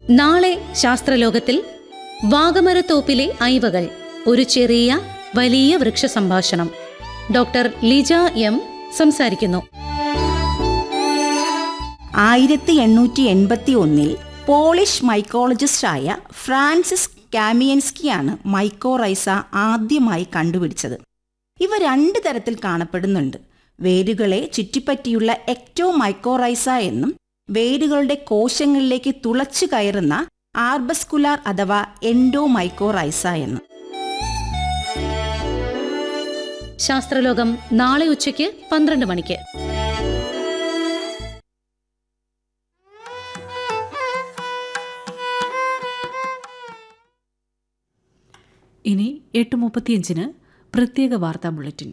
നാളെ ശാസ്ത്രലോകത്തിൽ വാഗമരത്തോപ്പിലെ ഐവകൾ ഒരു ചെറിയ വലിയ വൃക്ഷ സംഭാഷണം ഡോക്ടർ ലിജ എം സംസാരിക്കുന്നു ആയിരത്തി എണ്ണൂറ്റി എൺപത്തി ഒന്നിൽ പോളിഷ് മൈക്കോളജിസ്റ്റായ ഫ്രാൻസിസ് കാമിയൻസ്കിയാണ് മൈക്കോറൈസ ആദ്യമായി കണ്ടുപിടിച്ചത് ഇവ രണ്ട് തരത്തിൽ കാണപ്പെടുന്നുണ്ട് വേരുകളെ ചുറ്റിപ്പറ്റിയുള്ള എക്ടോ മൈക്കോറൈസ എന്നും വേരുകളുടെ കോശങ്ങളിലേക്ക് തുളച്ചു കയറുന്ന ആർബസ്കുലാർ അഥവാ എൻഡോ മൈക്കോറൈസ എന്നും ശാസ്ത്രലോകം നാളെ ഉച്ചയ്ക്ക് പന്ത്രണ്ട് മണിക്ക് ഇനി എട്ട് മുപ്പത്തിയഞ്ചിന് പ്രത്യേക വാർത്താ ബുള്ളറ്റിൻ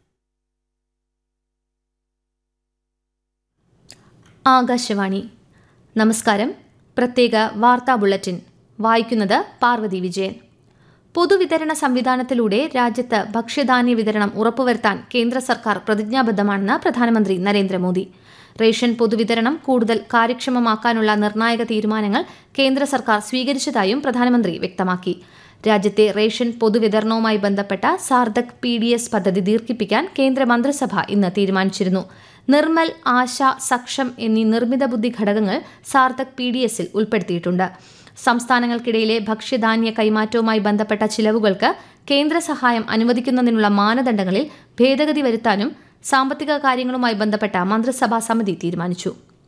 ആകാശവാണി നമസ്കാരം പ്രത്യേക വാർത്താ ബുള്ളറ്റിൻ വായിക്കുന്നത് പാർവതി വിജയൻ പൊതുവിതരണ സംവിധാനത്തിലൂടെ രാജ്യത്ത് ഭക്ഷ്യധാന്യ വിതരണം ഉറപ്പുവരുത്താൻ കേന്ദ്ര സർക്കാർ പ്രതിജ്ഞാബദ്ധമാണെന്ന് പ്രധാനമന്ത്രി നരേന്ദ്രമോദി റേഷൻ പൊതുവിതരണം കൂടുതൽ കാര്യക്ഷമമാക്കാനുള്ള നിർണായക തീരുമാനങ്ങൾ കേന്ദ്ര സർക്കാർ സ്വീകരിച്ചതായും പ്രധാനമന്ത്രി വ്യക്തമാക്കി രാജ്യത്തെ റേഷൻ പൊതുവിതരണവുമായി ബന്ധപ്പെട്ട സാർദക് പി ഡി എസ് പദ്ധതി ദീർഘിപ്പിക്കാൻ കേന്ദ്ര മന്ത്രിസഭ ഇന്ന് തീരുമാനിച്ചിരുന്നു നിർമ്മൽ ആശ സക്ഷം എന്നീ നിർമ്മിത ബുദ്ധി ഘടകങ്ങൾ സാർദക് പി ഡി എസിൽ ഉൾപ്പെടുത്തിയിട്ടുണ്ട് സംസ്ഥാനങ്ങൾക്കിടയിലെ ഭക്ഷ്യധാന്യ കൈമാറ്റവുമായി ബന്ധപ്പെട്ട ചിലവുകൾക്ക് കേന്ദ്ര സഹായം അനുവദിക്കുന്നതിനുള്ള മാനദണ്ഡങ്ങളിൽ ഭേദഗതി വരുത്താനും സാമ്പത്തിക കാര്യങ്ങളുമായി ബന്ധപ്പെട്ട മന്ത്രിസഭാ സമിതി തീരുമാനിച്ചു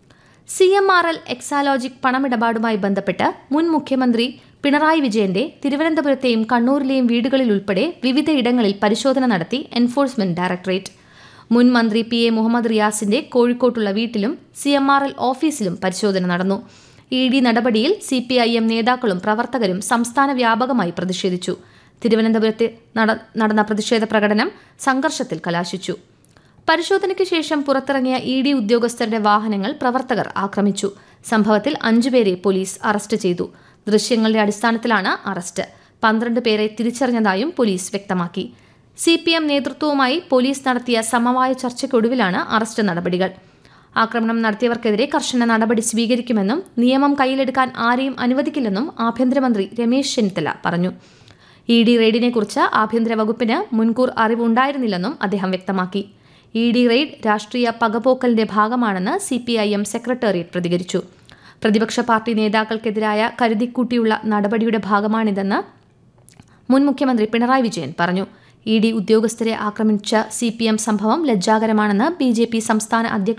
C M R L Exalogic പണമിടപാടുമായി ബന്ധപ്പെട്ട് മുൻ മുഖ്യമന്ത്രി പിണറായി വിജയന്റെ തിരുവനന്തപുരത്തെയും കണ്ണൂരിലെയും വീടുകളിൽ ഉൾപ്പെടെ വിവിധയിടങ്ങളിൽ പരിശോധന നടത്തി എൻഫോഴ്സ്മെന്റ് ഡയറക്ടറേറ്റ് മുൻ മന്ത്രി പി എ മുഹമ്മദ് റിയാസിന്റെ കോഴിക്കോട്ടുള്ള വീട്ടിലും സി എം ആർ എൽ ഓഫീസിലും പരിശോധന നടന്നു ഇ ഡി നടപടിയിൽ സി പി ഐ എം നേതാക്കളും പ്രവർത്തകരും സംസ്ഥാന വ്യാപകമായി പ്രതിഷേധിച്ചു തിരുവനന്തപുരത്ത് നട- നടന്ന പ്രതിഷേധ പ്രകടനം സംഘർഷത്തിൽ കലാശിച്ചു പരിശോധനയ്ക്ക് ശേഷം പുറത്തിറങ്ങിയ ഇ ഡി ഉദ്യോഗസ്ഥരുടെ വാഹനങ്ങൾ പ്രവർത്തകർ ആക്രമിച്ചു സംഭവത്തിൽ അഞ്ചുപേരെ പോലീസ് അറസ്റ്റ് ചെയ്തു ദൃശ്യങ്ങളുടെ അടിസ്ഥാനത്തിലാണ് അറസ്റ്റ് പന്ത്രണ്ട് പേരെ തിരിച്ചറിഞ്ഞതായും പോലീസ് വ്യക്തമാക്കി സി പി എം നേതൃത്വവുമായി പോലീസ് നടത്തിയ സമവായ ചർച്ചയ്ക്കൊടുവിലാണ് അറസ്റ്റ് നടപടികൾ ആക്രമണം നടത്തിയവർക്കെതിരെ കർശന നടപടി സ്വീകരിക്കുമെന്നും നിയമം കയ്യിലെടുക്കാൻ ആരെയും അനുവദിക്കില്ലെന്നും ആഭ്യന്തരമന്ത്രി രമേശ് ചെന്നിത്തല പറഞ്ഞു ഇ ഡി റെയ്ഡിനെക്കുറിച്ച് ആഭ്യന്തര വകുപ്പിന് മുൻകൂർ അറിവുണ്ടായിരുന്നില്ലെന്നും അദ്ദേഹം വ്യക്തമാക്കി ഇ ഡി റെയ്ഡ് രാഷ്ട്രീയ പകപോക്കലിന്റെ ഭാഗമാണെന്ന് C P I M secretariat പ്രതികരിച്ചു പ്രതിപക്ഷ പാർട്ടി നേതാക്കൾക്കെതിരായ കരുതിക്കൂട്ടിയുള്ള നടപടിയുടെ ഭാഗമാണിതെന്ന് മുൻ മുഖ്യമന്ത്രി പിണറായി വിജയൻ പറഞ്ഞു ഇ ഡി ഉദ്യോഗസ്ഥരെ ആക്രമിച്ച സി പി എം സംഭവം ലജ്ജാകരമാണെന്ന് ബി ജെ പി സംസ്ഥാന അധ്യക്ഷ